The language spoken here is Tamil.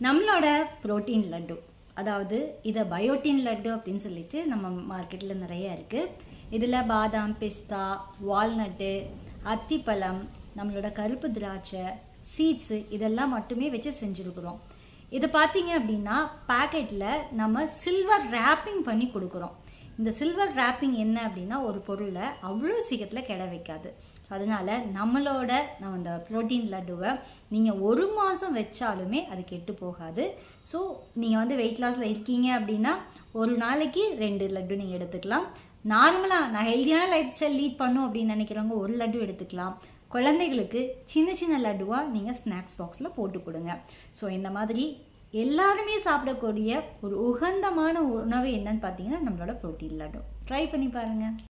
நம்மளோட புரோட்டீன் லட்டு அதாவது இதை பயோட்டின் லட்டு அப்படின்னு சொல்லிட்டு நம்ம மார்க்கெட்டில் நிறைய இருக்குது இதில் பாதாம் பிஸ்தா வால்நட்டு அத்திப்பழம் நம்மளோட கருப்பு திராட்சை சீட்ஸு இதெல்லாம் மட்டுமே வச்சு செஞ்சுருக்குறோம் இது பார்த்தீங்க அப்படின்னா பேக்கெட்டில் நம்ம சில்வர் ரேப்பிங் பண்ணி கொடுக்குறோம் இந்த சில்வர் ரேப்பிங் என்ன அப்படின்னா ஒரு பொருளை அவ்வளோ சீக்கிரத்தில் கெட வைக்காது ஸோ அதனால நம்மளோட நம்ம இந்த ப்ரோட்டீன் லட்டுவை நீங்கள் ஒரு மாதம் வச்சாலுமே அது கெட்டு போகாது ஸோ நீங்கள் வந்து வெயிட் லாஸில் இருக்கீங்க அப்படின்னா ஒரு நாளைக்கு ரெண்டு லட்டு நீங்கள் எடுத்துக்கலாம் நார்மலாக நான் ஹெல்த்தியான லைஃப் ஸ்டைல் லீட் பண்ணும் அப்படின்னு நினைக்கிறவங்க ஒரு லட்டு எடுத்துக்கலாம் குழந்தைகளுக்கு சின்ன சின்ன லட்டுவாக நீங்கள் ஸ்நாக்ஸ் பாக்ஸில் போட்டு கொடுங்க ஸோ இந்த மாதிரி எல்லாருமே சாப்பிடக்கூடிய ஒரு உகந்தமான உணவு என்னன்னு பார்த்தீங்கன்னா நம்மளோட ப்ரோட்டீன் லட்டு ட்ரை பண்ணி பாருங்கள்